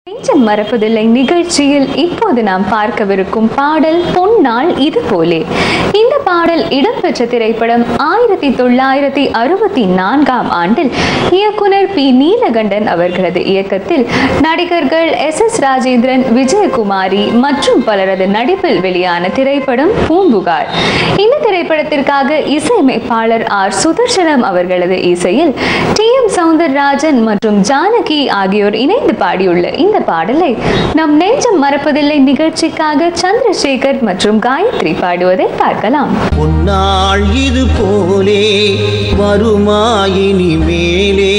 நெஞ்சம் மறப்பதில்லை நிகழ்ச்சியில் இப்போது நாம் பார்க்கவிருக்கும் பாடல் பொன்னாள் இது போலே இந்த பாடல் இடம்பெற்ற திரைப்படம் ஆயிரத்தி தொள்ளாயிரத்தி அறுபத்தி நான்காம் ஆண்டில் இயக்குனர் பி நீலகண்டன் அவர்களது இயக்கத்தில் நடிகர்கள் எஸ் எஸ் ராஜேந்திரன் விஜயகுமாரி மற்றும் பலரது நடிப்பில் வெளியான திரைப்படம் பூம்புகார் இந்த திரைப்படத்திற்காக இசையமைப்பாளர் ஆர் சுதர்சனம் அவர்களது இசையில் டி எம் சவுந்தரராஜன் மற்றும் ஜானகி ஆகியோர் இணைந்து பாடியுள்ள இந்த பாடலை நம் நெஞ்சம் மறப்பதில்லை நிகழ்ச்சிக்காக சந்திரசேகர் மற்றும் காயத்ரி பாடுவதை பார்க்கலாம் பொன்னாள் இது போலே வருமாயினி மேலே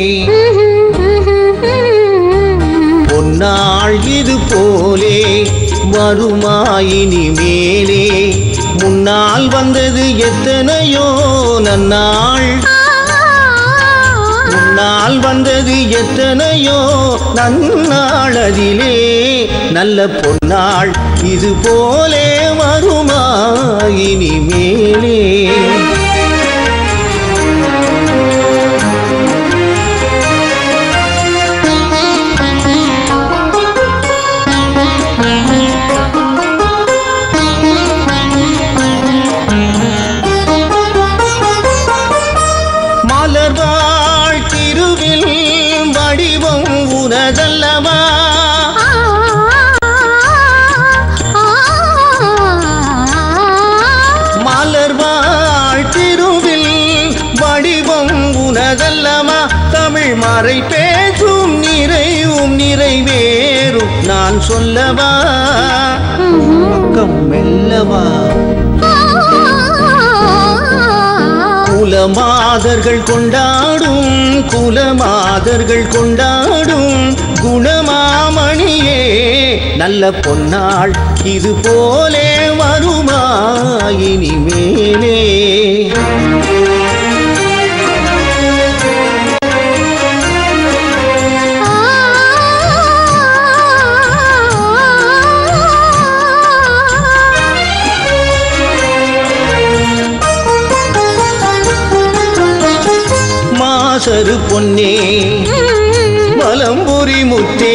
பொன்னாள் இது போலே வருமாயினி மேலே முன்னால் வந்தது எத்தனையோ நன்னாள் முன்னால் வந்தது எத்தனையோ நன்னாள் அதிலே நல்ல பொன்னாள் இது போலே வருமா இனி மேலே மலர்வாழ் திருவில் வடிவம் உனதல்லவா மலர்வாழ் திருவில் வடிவம் உனதல்லவா தமிழ் மறை பேசும் நிறைவும் நிறைவேறும் நான் சொல்லவா பக்கம் மெல்லவா குலமாதர்கள் கொண்டாடும் குலமாதர்கள் கொண்டாடும் குணமாமணியே நல்ல பொன்னாள் இது போலே வருமா இனி மேலே மாசரு பொன்னே மலம்புரி முத்தே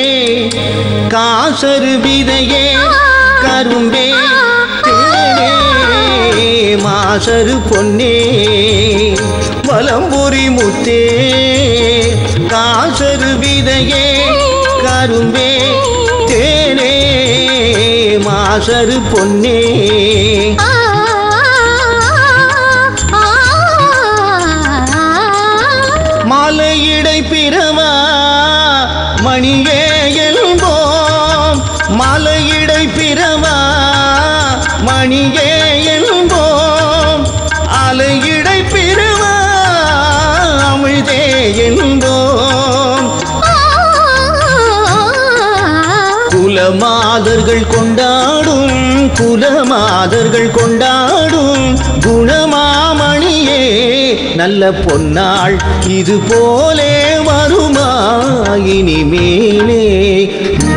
காசரு விதையே கரும்பே தேனே மாசரு பொன்னே மலம்புரி முத்தே காசரு விதையே கரும்பே தேனே மாசரு பொன்னே மலையிடை பிறவா மணியே என்போம் மலையிடை பிறவா மணியே என்போம் அலையிடை பிறவா அமிழ்தே என்போம் குலமாதர்கள் கொண்டாடும் குலமாதர்கள் கொண்டாடும் குணமாமணியே நல்ல பொன்னாள் இது போலே வருமா இனி மேலே